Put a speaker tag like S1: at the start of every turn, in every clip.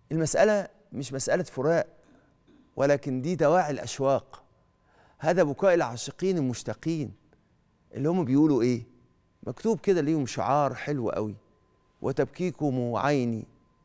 S1: المسألة مش مسألة فراق ولكن دي دواعي الأشواق هذا بكاء العاشقين المشتاقين اللي هم بيقولوا إيه مكتوب كده ليهم شعار حلو قوي وتبكيكم عيني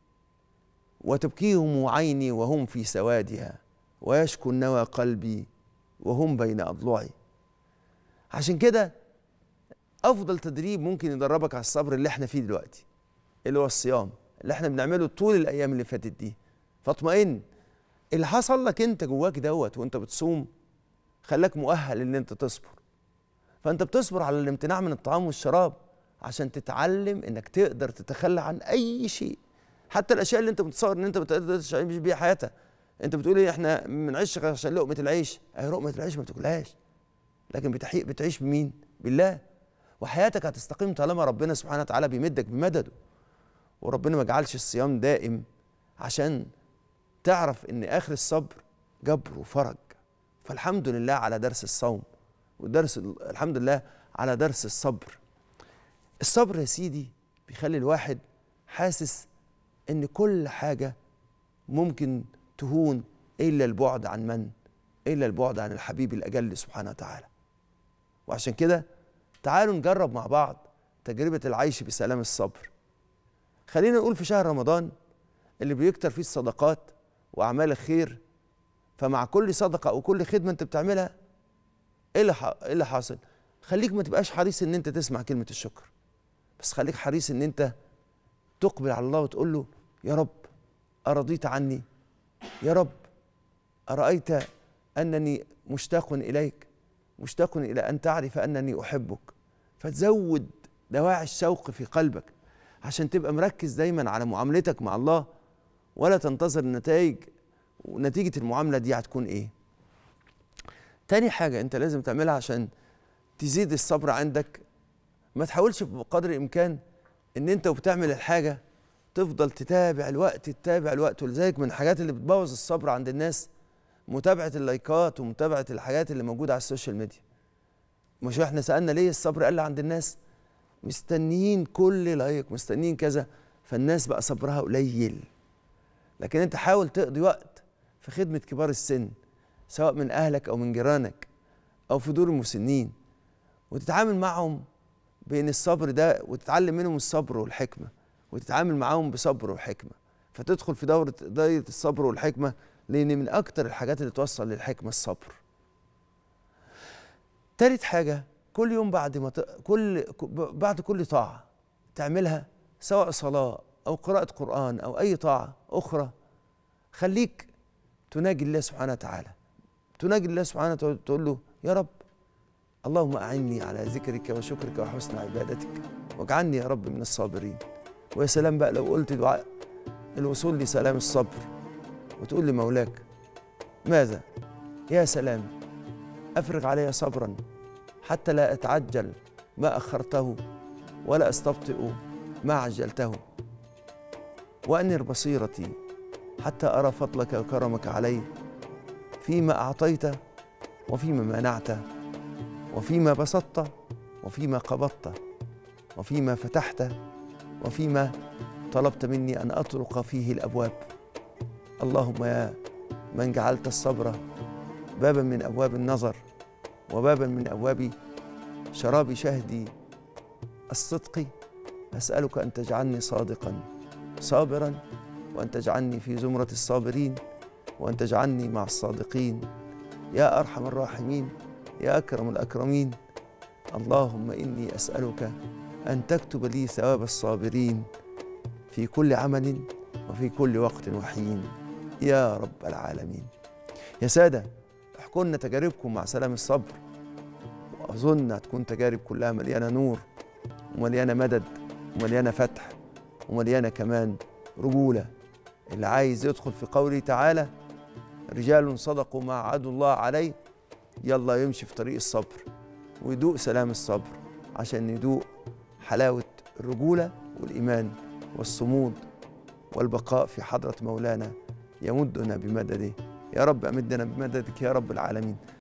S1: وتبكيهم عيني وهم في سوادها ويشكو النوى قلبي وهم بين أضلعي عشان كده أفضل تدريب ممكن يدربك على الصبر اللي احنا فيه دلوقتي اللي هو الصيام اللي احنا بنعمله طول الأيام اللي فاتت دي فاطمئن اللي حصل لك انت جواك دوت وانت بتصوم خلاك مؤهل ان انت تصبر فانت بتصبر على الامتناع من الطعام والشراب عشان تتعلم انك تقدر تتخلى عن اي شيء حتى الاشياء اللي انت بتصور ان انت بتقدر تعيش بيها حياتك انت بتقول ايه احنا بنعيش عشان لقمه العيش اهي لقمه العيش ما بتاكلهاش لكن بتحقيق بتعيش بمين بالله وحياتك هتستقيم طالما ربنا سبحانه وتعالى بيمدك بمدده وربنا ما جعلش الصيام دائم عشان تعرف ان اخر الصبر جبر وفرج فالحمد لله على درس الصوم ودرس الحمد لله على درس الصبر الصبر يا سيدي بيخلي الواحد حاسس ان كل حاجه ممكن تهون الا البعد عن من الا البعد عن الحبيب الاجل سبحانه وتعالى وعشان كده تعالوا نجرب مع بعض تجربه العيش بسلام الصبر خلينا نقول في شهر رمضان اللي بيكتر فيه الصدقات واعمال الخير فمع كل صدقه او كل خدمه انت بتعملها ايه اللي ايه اللي حاصل خليك ما تبقاش حريص ان انت تسمع كلمه الشكر بس خليك حريص ان انت تقبل على الله وتقول له يا رب ارضيت عني يا رب ارايت انني مشتاق اليك مشتاق الى ان تعرف انني احبك فتزود دواعي الشوق في قلبك عشان تبقى مركز دايما على معاملتك مع الله ولا تنتظر النتائج ونتيجة المعاملة دي هتكون ايه تاني حاجة انت لازم تعملها عشان تزيد الصبر عندك ما تحاولش بقدر الامكان ان انت وبتعمل الحاجة تفضل تتابع الوقت تتابع الوقت ولذلك من الحاجات اللي بتبوظ الصبر عند الناس متابعة اللايكات ومتابعة الحاجات اللي موجودة على السوشيال ميديا مش احنا سألنا ليه الصبر قل عند الناس مستنيين كل لايك مستنيين كذا فالناس بقى صبرها قليل لكن انت حاول تقضي وقت في خدمة كبار السن سواء من أهلك أو من جيرانك أو في دور المسنين وتتعامل معهم بين الصبر ده وتتعلم منهم الصبر والحكمة وتتعامل معاهم بصبر وحكمة فتدخل في دورة دايرة الصبر والحكمة لأن من أكتر الحاجات اللي توصل للحكمة الصبر تالت حاجة كل يوم بعد ما ت... كل بعد كل طاعة تعملها سواء صلاة أو قراءة قرآن أو أي طاعة أخرى خليك تناجي الله سبحانه وتعالى تناجي الله سبحانه وتعالى تقول له يا رب اللهم أعني على ذكرك وشكرك وحسن عبادتك واجعلني يا رب من الصابرين ويا سلام بقى لو قلت دعاء الوصول لسلام الصبر وتقول لمولاك ماذا يا سلام أفرغ علي صبرا حتى لا أتعجل ما أخرته ولا أستبطئ ما عجلته وأنر بصيرتي حتى أرى فضلك وكرمك علي فيما أعطيت وفيما منعت وفيما بسطت وفيما قبضت وفيما فتحت وفيما طلبت مني أن أطرق فيه الأبواب اللهم يا من جعلت الصبر بابا من أبواب النظر وبابا من أبواب شراب شهدي الصدق أسألك أن تجعلني صادقا صابرا وأن تجعلني في زمرة الصابرين وأن تجعلني مع الصادقين يا أرحم الراحمين يا أكرم الأكرمين اللهم إني أسألك أن تكتب لي ثواب الصابرين في كل عمل وفي كل وقت وحين يا رب العالمين يا سادة احكوا لنا تجاربكم مع سلام الصبر وأظن هتكون تجارب كلها مليانة نور ومليانة مدد ومليانة فتح ومليانة كمان رجولة اللي عايز يدخل في قوله تعالى رجال صدقوا ما عادوا الله عليه يلا يمشي في طريق الصبر ويدوق سلام الصبر عشان يدوق حلاوة الرجولة والإيمان والصمود والبقاء في حضرة مولانا يمدنا بمدده يا رب أمدنا بمددك يا رب العالمين